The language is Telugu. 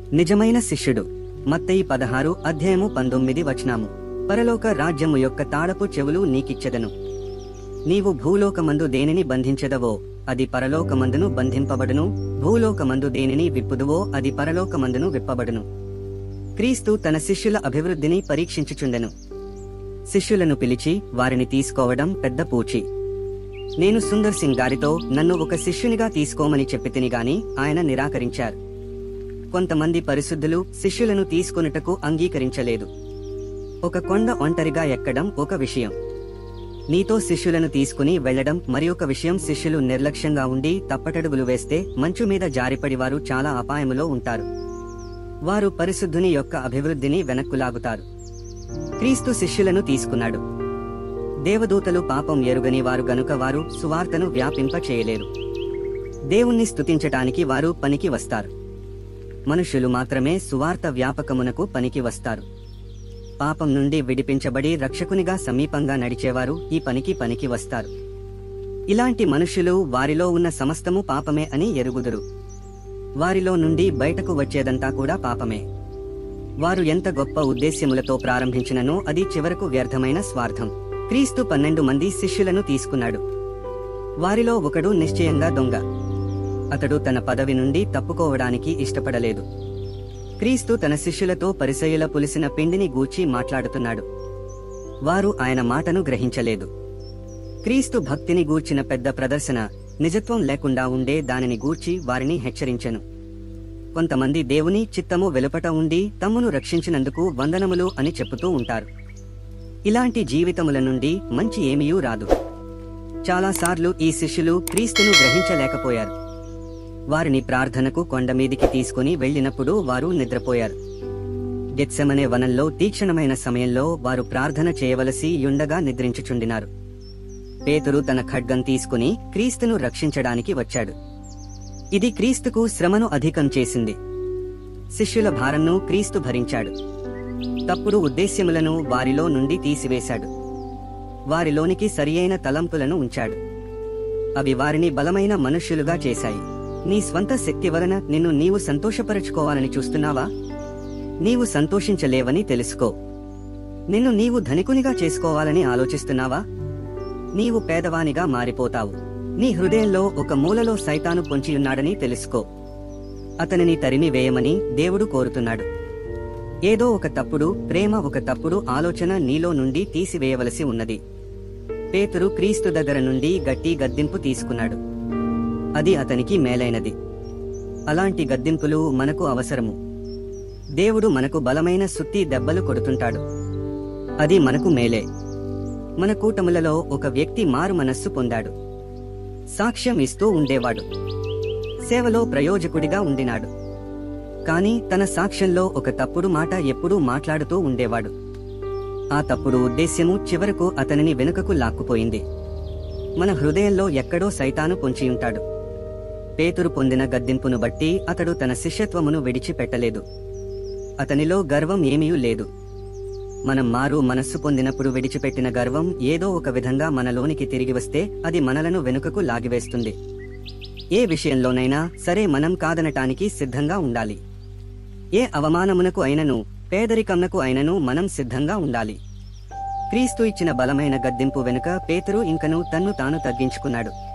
నిజమైన శిష్యుడు మత్తయి పదహారు అధ్యాయము పంతొమ్మిది వచనాము పరలోక రాజ్యము యొక్క తాళపు చెవులు నీకిచ్చెదను నీవు భూలోకమందు దేనిని బంధించదవో అది పరలోకమందును బంధింపబడును భూలోకమందు దేనిని విప్పుదువో అది పరలోకమందును విప్పబడును క్రీస్తు తన శిష్యుల అభివృద్ధిని పరీక్షించుచుండెను శిష్యులను పిలిచి వారిని తీసుకోవడం పెద్ద పూచి నేను సుందర్ సింగ్ గారితో నన్ను ఒక శిష్యునిగా తీసుకోమని చెప్పితిని గాని ఆయన నిరాకరించారు కొంతమంది పరిశుద్ధులు శిష్యులను తీసుకొనుటకు అంగీకరించలేదు ఒక కొండ ఒంటరిగా ఎక్కడం ఒక విషయం నీతో శిష్యులను తీసుకుని వెళ్లడం మరి ఒక విషయం శిష్యులు నిర్లక్ష్యంగా ఉండి తప్పటడుగులు వేస్తే మంచు మీద జారిపడి వారు చాలా అపాయములో ఉంటారు వారు పరిశుద్ధుని యొక్క అభివృద్ధిని వెనక్కులాగుతారు క్రీస్తు శిష్యులను తీసుకున్నాడు దేవదూతలు పాపం ఎరుగని వారు గనుక వారు సువార్తను వ్యాపింప చేయలేరు దేవుణ్ణి స్తుతించటానికి వారు పనికి వస్తారు మనుషులు మాత్రమే సువార్త వ్యాపకమునకు పనికి వస్తారు పాపం నుండి విడిపించబడి రక్షకునిగా సమీపంగా నడిచేవారు ఈ పనికి పనికి వస్తారు ఇలాంటి మనుషులు వారిలో ఉన్న సమస్తము పాపమే అని ఎరుగుదురు వారిలో నుండి బయటకు వచ్చేదంతా కూడా పాపమే వారు ఎంత గొప్ప ఉద్దేశ్యములతో ప్రారంభించిననో అది చివరకు వ్యర్థమైన స్వార్థం క్రీస్తు పన్నెండు మంది శిష్యులను తీసుకున్నాడు వారిలో ఒకడు నిశ్చయంగా దొంగ అతడు తన పదవి నుండి తప్పుకోవడానికి ఇష్టపడలేదు క్రీస్తు తన శిష్యులతో పరిసయుల పులిసిన పిండిని గూర్చి మాట్లాడుతున్నాడు వారు ఆయన మాటను గ్రహించలేదు క్రీస్తు భక్తిని గూర్చిన పెద్ద ప్రదర్శన నిజత్వం లేకుండా ఉండే దానిని గూర్చి వారిని హెచ్చరించెను కొంతమంది దేవుని చిత్తము వెలుపట ఉండి తమ్మును రక్షించినందుకు వందనములు అని చెప్పుతూ ఉంటారు ఇలాంటి జీవితముల నుండి మంచి ఏమీయూ రాదు చాలాసార్లు ఈ శిష్యులు క్రీస్తును గ్రహించలేకపోయారు వారిని ప్రార్థనకు కొండ మీదికి తీసుకుని వెళ్ళినప్పుడు వారు నిద్రపోయారు గెత్సెమనే వనంలో తీక్షణమైన సమయంలో వారు ప్రార్థన చేయవలసి యుండగా నిద్రించుచుండినారు పేతురు తన ఖడ్గం తీసుకుని క్రీస్తును రక్షించడానికి వచ్చాడు ఇది క్రీస్తుకు శ్రమను అధికం చేసింది శిష్యుల భారంను క్రీస్తు భరించాడు తప్పుడు ఉద్దేశ్యములను వారిలో నుండి తీసివేశాడు వారిలోనికి సరియైన తలంపులను ఉంచాడు అవి వారిని బలమైన మనుష్యులుగా చేశాయి నీ స్వంత శక్తి వలన నిన్ను నీవు సంతోషపరచుకోవాలని చూస్తున్నావా నీవు సంతోషించలేవని తెలుసుకో నిన్ను నీవు ధనికునిగా చేసుకోవాలని ఆలోచిస్తున్నావా నీవు పేదవానిగా మారిపోతావు నీ హృదయంలో ఒక మూలలో సైతాను పొంచియున్నాడని తెలుసుకో అతనిని తరిమి వేయమని దేవుడు కోరుతున్నాడు ఏదో ఒక తప్పుడు ప్రేమ ఒక తప్పుడు ఆలోచన నీలో నుండి తీసివేయవలసి ఉన్నది పేతురు క్రీస్తు దగ్గర నుండి గట్టి గద్దింపు తీసుకున్నాడు అది అతనికి మేలైనది అలాంటి గద్దింపులు మనకు అవసరము దేవుడు మనకు బలమైన సుత్తి దెబ్బలు కొడుతుంటాడు అది మనకు మేలే మన కూటములలో ఒక వ్యక్తి మారు మనస్సు పొందాడు సాక్ష్యం ఇస్తూ ఉండేవాడు సేవలో ప్రయోజకుడిగా ఉండినాడు కాని తన సాక్ష్యంలో ఒక తప్పుడు మాట ఎప్పుడూ మాట్లాడుతూ ఉండేవాడు ఆ తప్పుడు ఉద్దేశ్యము చివరకు అతనిని వెనుకకు లాక్కుపోయింది మన హృదయంలో ఎక్కడో సైతాను పొంచియుంటాడు పేతురు పొందిన గద్దింపును బట్టి అతడు తన శిష్యత్వమును విడిచిపెట్టలేదు అతనిలో గర్వం ఏమీ లేదు మనం మారు మనస్సు పొందినప్పుడు విడిచిపెట్టిన గర్వం ఏదో ఒక విధంగా మనలోనికి తిరిగి వస్తే అది మనలను వెనుకకు లాగివేస్తుంది ఏ విషయంలోనైనా సరే మనం కాదనటానికి సిద్ధంగా ఉండాలి ఏ అవమానమునకు అయినను పేదరికమునకు అయినను మనం సిద్ధంగా ఉండాలి క్రీస్తు ఇచ్చిన బలమైన గద్దింపు వెనుక పేతురు ఇంకను తన్ను తాను తగ్గించుకున్నాడు